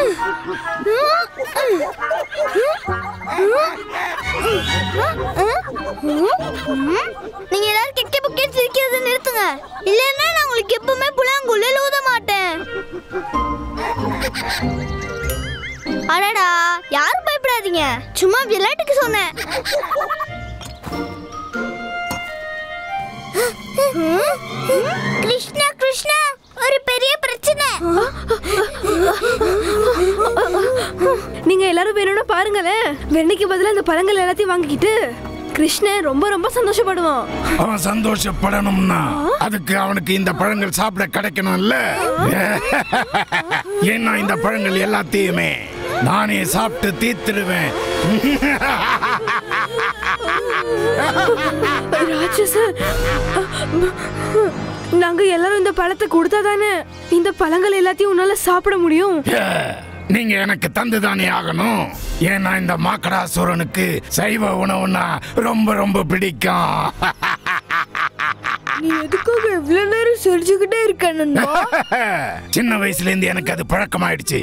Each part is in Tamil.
நீங்க எல்லாரும் கெக்க புக்கே சிரிக்கிறத நிறுத்துங்க இல்லைன்னா நான் உங்களுக்கு எப்பவுமே புலாங்குழல் ஊத மாட்டேன் அடடா யாரும் பயப்படாதீங்க சும்மா விளையாட்டுக்கு சொன்னேன் கிருஷ்ணா கிருஷ்ணா ஒரு பெரிய பிரச்சனை நீங்க எல்லாரும் வேணும்னா பாருங்களேன் வெண்ணைக்கு பதிலா இந்த பழங்கள் எல்லாத்தையும் வாங்கிக்கிட்டு கிருஷ்ணன் ரொம்ப ரொம்ப சந்தோஷப்படுவான் அவன் சந்தோஷப்படணும்னா அதுக்கு அவனுக்கு இந்த பழங்கள் சாப்பிட கிடைக்கணும்ல ஏன்னா இந்த பழங்கள் எல்லாத்தையுமே நானே சாப்பிட்டு தீர்த்துடுவேன் ராட்சசன் நாங்க எல்லாரும் இந்த பழத்தை கொடுத்தா தானே இந்த பழங்கள் எல்லாத்தையும் உன்னால சாப்பிட முடியும் ஏ, நீங்க எனக்கு தந்துதானே ஆகணும் ஏன்னா இந்த மாக்கடாசுரனுக்கு சைவ உணவுனா ரொம்ப ரொம்ப பிடிக்கும் நீ எதுக்காக இவ்வளவு நேரம் சிரிச்சுக்கிட்டே இருக்க சின்ன வயசுல இருந்து எனக்கு அது பழக்கமாயிடுச்சு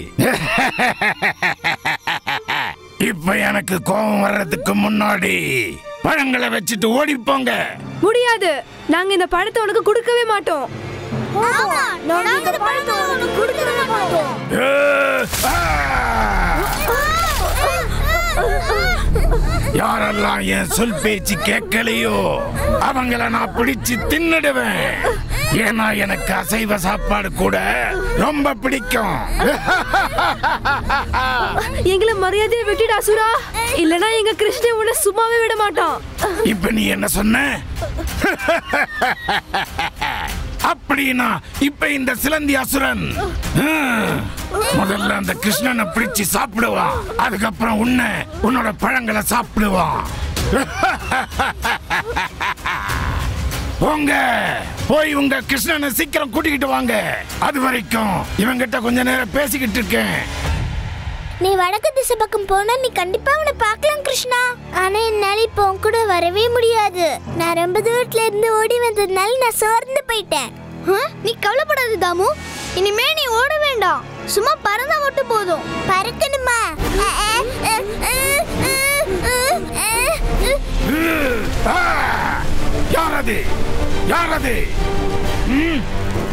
இப்ப எனக்கு கோபம் வர்றதுக்கு முன்னாடி பழங்களை வச்சுட்டு ஓடி போங்க முடியாது நாங்க இந்த பழத்தை உனக்கு கொடுக்கவே மாட்டோம் ஆமா நாங்க இந்த பழத்தை உனக்கு கொடுக்கவே மாட்டோம் ஏ, ஆ! யாரெல்லாம் என் சொல் பேச்சு கேட்கலையோ அவங்கள நான் பிடிச்சு தின்னுடுவேன் ஏன்னா எனக்கு அசைவ சாப்பாடு கூட ரொம்ப பிடிக்கும் எங்களை மரியாதையை விட்டுடு அசுரா இல்லனா எங்க கிருஷ்ணன் உன்னை சும்மாவே விட மாட்டான் இப்ப நீ என்ன சொன்ன அப்படின்னா இப்ப இந்த சிலந்தி அசுரன் ஹம், முதல்ல அந்த கிருஷ்ணனை பிடிச்சு சாப்பிடுவான் அதுக்கப்புறம் உன்னை உன்னோட பழங்களை சாப்பிடுவான் போங்க போய் உங்க கிருஷ்ணனை சீக்கிரம் கூட்டிக்கிட்டு வாங்க அது வரைக்கும் இவங்கிட்ட கொஞ்ச நேரம் பேசிக்கிட்டு இருக்கேன் நீ வடக்கு திசை பக்கம் போனா நீ கண்டிப்பா அவனை பார்க்கலாம் கிருஷ்ணா ஆனா என்னால இப்போ உன் கூட வரவே முடியாது நான் ரொம்ப தூரத்துல இருந்து ஓடி வந்ததுனால நான் சோர்ந்து போயிட்டேன் நீ கவலைப்படாத தாமு இனிமே நீ ஓட வேண்டாம் சும்மா பறந்தா மட்டும் போதும் பறக்கணுமா ஆ! யார் அது யார் அது ம்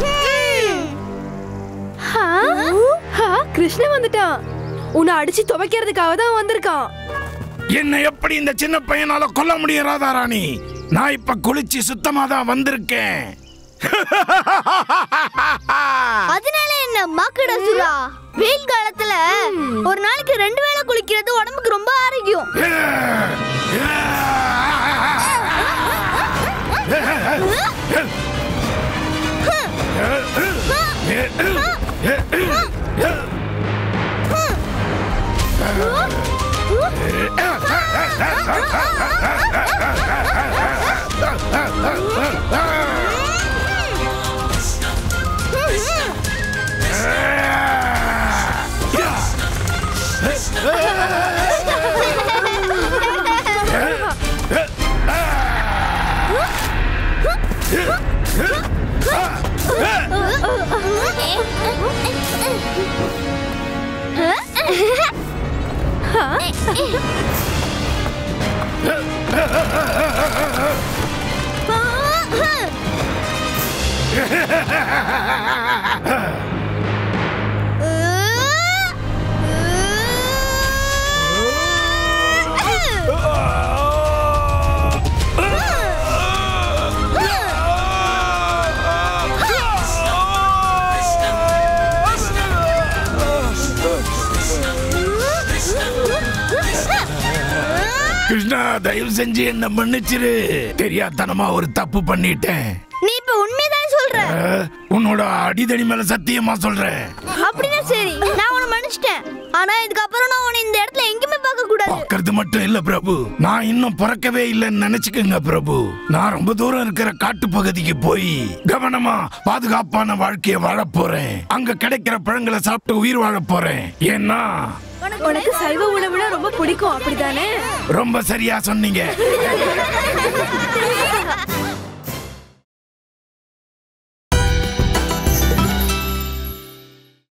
ஹா? ஹா, கிருஷ்ணன் வந்துட்டான் உன்னை அடிச்சு துவைக்கிறதுக்காக தான் வந்திருக்கான் என்னை எப்படி இந்த சின்ன பையனால கொல்ல முடியும் ராதாராணி நான் இப்ப குளிச்சு சுத்தமா தான் வந்திருக்கேன் அதனால என்ன மாக்கடா சுரா வெயில் காலத்துல ஒரு நாளைக்கு ரெண்டு வேளை குளிக்கிறது உடம்புக்கு ரொம்ப ஆரோக்கியம் கிருஷ்ணா தயவு செஞ்சு என்ன மன்னிச்சிரு தெரியாதனமா ஒரு தப்பு பண்ணிட்டேன் நீ இப்ப உண்மைதான் சொல்ற அஹ், உன்னோட அடிதடி மேல சத்தியமா சொல்றேன் அப்படின்னா சரி நான் உன்னை மன்னிச்சிட்டேன் ஆனா இதுக்கப்புறம் நான் உன்னை இந்த இடத்துல எங்கேயுமே பார்க்க கூடாது பார்க்கறது மட்டும் இல்ல பிரபு நான் இன்னும் பிறக்கவே இல்லைன்னு நினைச்சுக்கோங்க பிரபு நான் ரொம்ப தூரம் இருக்கிற காட்டு பகுதிக்கு போய் கவனமா பாதுகாப்பான வாழ்க்கைய வாழ போறேன் அங்க கிடைக்கிற பழங்களை சாப்பிட்டு உயிர் வாழ போறேன் ஏன்னா உனக்கு சைவ உணவுனா ரொம்ப பிடிக்கும் அப்படிதானே ரொம்ப சரியா சொன்னீங்க